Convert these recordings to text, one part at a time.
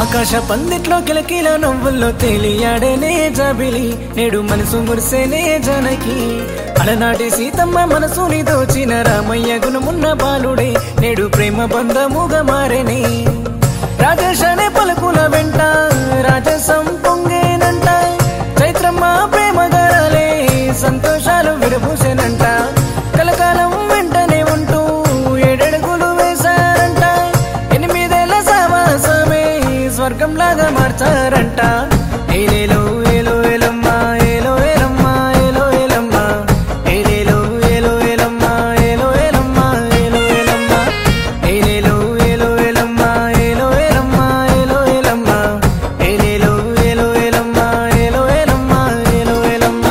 ఆకాశ పందిట్లో కిలకిల నవ్వుల్లో తేలియాడేనే జాబిలి నేడు మనసు మురిసేనే జనకి అలనాటి సీతమ్మ మనసుని దోచిన రామయ్య గుణమున్న బాలుడే నేడు ప్రేమ బంధముగా మారేనే రాజేష్ అనే పలుకుల వెంట రాజసం పొంగేనంట చైత్రమ్మ ప్రేమ గరాలే సంతోషాలు విరబూసేనంట కలకాలం వెంటనే ఉంటూ ఏడడుగులు వేశారంట ఎనిమిదేళ్ల సావాసమే స్వర్గంలాగా మార్చారంట ఏలేలో ఏలో ఏలమ్మ ఏలో ఏలమ్మ ఏలో ఏలమ్మ ఏలేలో ఏలో ఏలమ్మ ఏలో ఏలమ్మ ఏలో ఏలమ్మ ఏలేలో ఏలో ఏలమ్మ ఏలో ఏలమ్మ ఏలో ఏలమ్మ ఏలేలో ఏలో ఏలమ్మ ఏలో ఏలమ్మ ఏలో ఏలమ్మ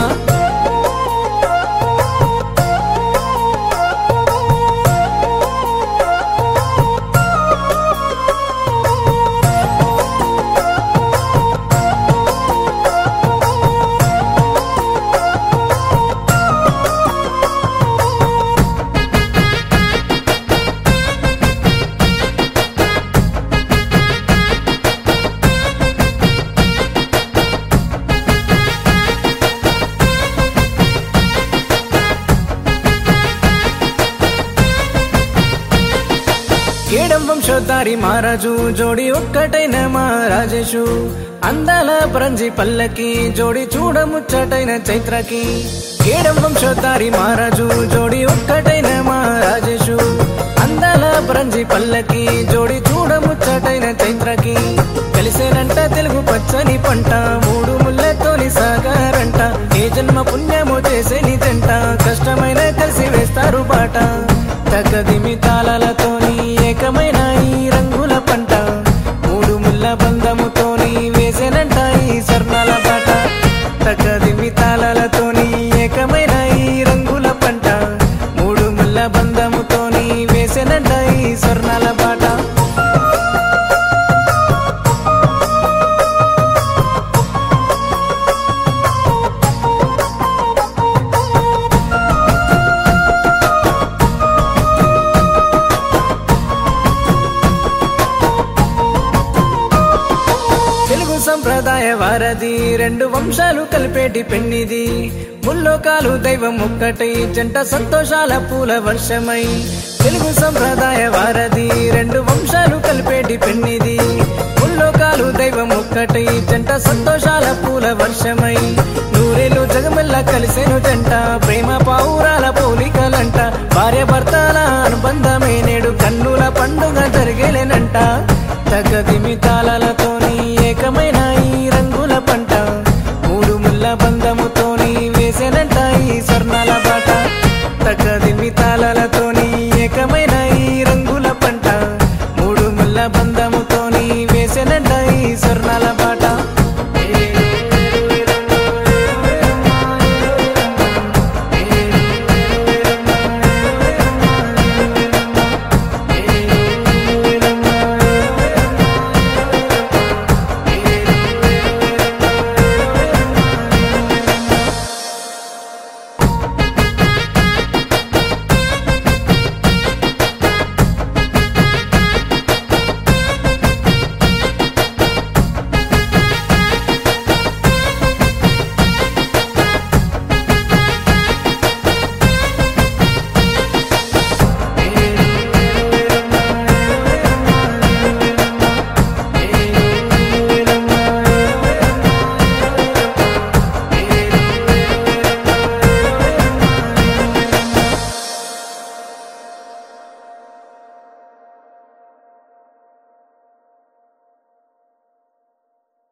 ఏడం వంశోద్ధారి మహారాజు జోడి ఒక్కటైన మహారాజేషు అందాల పరంజి పల్లకి జోడి చూడముచ్చటైన చైత్రకి ఏడం వంశోద్ధారి మహారాజు జోడి ఒక్కటైన మహారాజేషు అందాల పరంజి పల్లకి జోడి చూడముచ్చటైన చైత్రకి కలిసేనంట తెలుగు పచ్చని పంట మూడు ముళ్ళతోని సాగారంట ఏ జన్మ పుణ్యమో చేసే నిజంట కష్టమైన కలిసి వేస్తారు బాట తగ్గదిమి తాళాలతోని ఏకమైన ఈ రంగుల పంట మూడు ముళ్ళ బంధముతోని వేసేనంట ఈ స్వర్ణాల బాట తగ్గదిమి తాళాలతోని ఏకమైన ఈ రంగుల పంట మూడు ముళ్ళ బంధముతోని వేసేనంట ఈ స్వర్ణాల బాట తెలుగు సంప్రదాయ వారధి రెండు వంశాలు కలిపేటి పెన్నిది ముల్లోకాలు దైవం ఒక్కటై జంట సంతోషాల పూల వర్షమై తెలుగు సంప్రదాయ వారధి రెండు వంశాలు కలిపేటి పెన్నిది ముల్లోకాలు దైవం ఒక్కటై జంట సంతోషాల పూల వర్షమై నూరేళ్ళు జగమెల్ల కలిసేను జంట ప్రేమ పావురాల పోలికలంట భార్య భర్తల అనుబంధమే నేడు కన్నుల పండుగ జరిగేలేనంట తగ్గదిమి తాళాలతోని ఏకమైన ఈ రంగుల పంట మూడు ముళ్ళ బంధముతోని వేసేనంట ఈ స్వర్ణాల బాట తగ్గదిమి తాళాలతోని ఏకమైన ఈ రంగుల పంట మూడు ముళ్ళ బంధముతోని వేసేనంట ఈ స్వర్ణాల బాట